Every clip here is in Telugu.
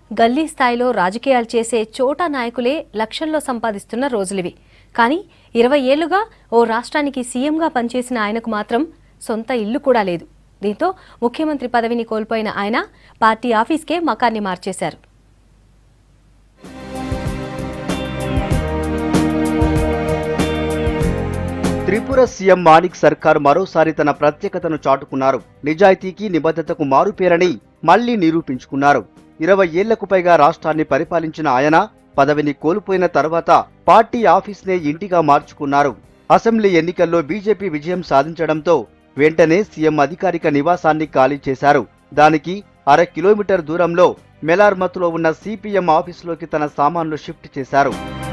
గల్లీ స్థాయిలో రాజకీయాలు చేసే చోటా నాయకులే లక్షల్లో సంపాదిస్తున్న రోజులివి కానీ ఇరవై ఏళ్లుగా ఓ రాష్ట్రానికి సీఎంగా పనిచేసిన ఆయనకు మాత్రం సొంత ఇల్లు కూడా లేదు దీంతో ముఖ్యమంత్రి పదవిని కోల్పోయిన ఆయన పార్టీ ఆఫీస్కే మకాన్ని మార్చేశారు త్రిపుర సీఎం మాణిక్ సర్కార్ మరోసారి తన ప్రత్యేకతను చాటుకున్నారు నిజాయితీకి నిబద్ధతకు మారుపేరని మళ్లీ నిరూపించుకున్నారు ఇరవై ఏళ్లకు పైగా రాష్ట్రాన్ని పరిపాలించిన ఆయన పదవిని కోల్పోయిన తర్వాత పార్టీ ఆఫీస్నే ఇంటిగా మార్చుకున్నారు అసెంబ్లీ ఎన్నికల్లో బీజేపీ విజయం సాధించడంతో వెంటనే సీఎం అధికారిక నివాసాన్ని ఖాళీ చేశారు దానికి అర కిలోమీటర్ దూరంలో మెలార్మత్లో ఉన్న సిపిఎం ఆఫీసులోకి తన సామాన్లు షిఫ్ట్ చేశారు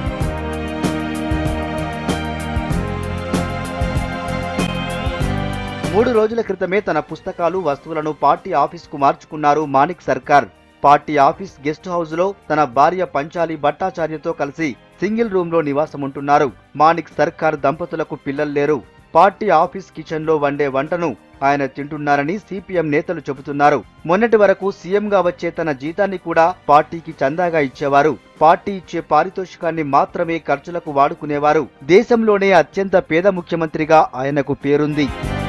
మూడు రోజుల క్రితమే తన పుస్తకాలు వస్తువులను పార్టీ ఆఫీస్కు మార్చుకున్నారు మాణిక్ సర్కార్ పార్టీ ఆఫీస్ గెస్ట్ హౌస్ లో తన భార్య పంచాలి భట్టాచార్యతో కలిసి సింగిల్ రూమ్ లో నివాసముంటున్నారు మాణిక్ సర్కార్ దంపతులకు పిల్లలు లేరు పార్టీ ఆఫీస్ కిచెన్ లో వండే వంటను ఆయన తింటున్నారని సిపిఎం నేతలు చెబుతున్నారు మొన్నటి వరకు సీఎంగా వచ్చే తన జీతాన్ని కూడా పార్టీకి చందాగా ఇచ్చేవారు పార్టీ ఇచ్చే పారితోషికాన్ని మాత్రమే ఖర్చులకు వాడుకునేవారు దేశంలోనే అత్యంత పేద ముఖ్యమంత్రిగా ఆయనకు పేరుంది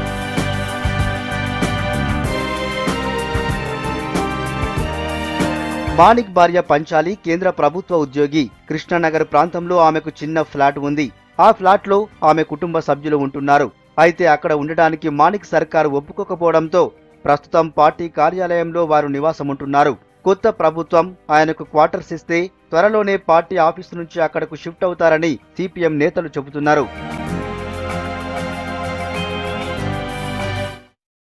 మాణిక్ భార్య పంచాలి కేంద్ర ప్రభుత్వ ఉద్యోగి కృష్ణానగర్ ప్రాంతంలో ఆమెకు చిన్న ఫ్లాట్ ఉంది ఆ ఫ్లాట్ లో ఆమె కుటుంబ సభ్యులు ఉంటున్నారు అయితే అక్కడ ఉండడానికి మాణిక్ సర్కార్ ఒప్పుకోకపోవడంతో ప్రస్తుతం పార్టీ కార్యాలయంలో వారు నివాసముంటున్నారు కొత్త ప్రభుత్వం ఆయనకు క్వార్టర్స్ ఇస్తే త్వరలోనే పార్టీ ఆఫీసు నుంచి అక్కడకు షిఫ్ట్ అవుతారని సిపిఎం నేతలు చెబుతున్నారు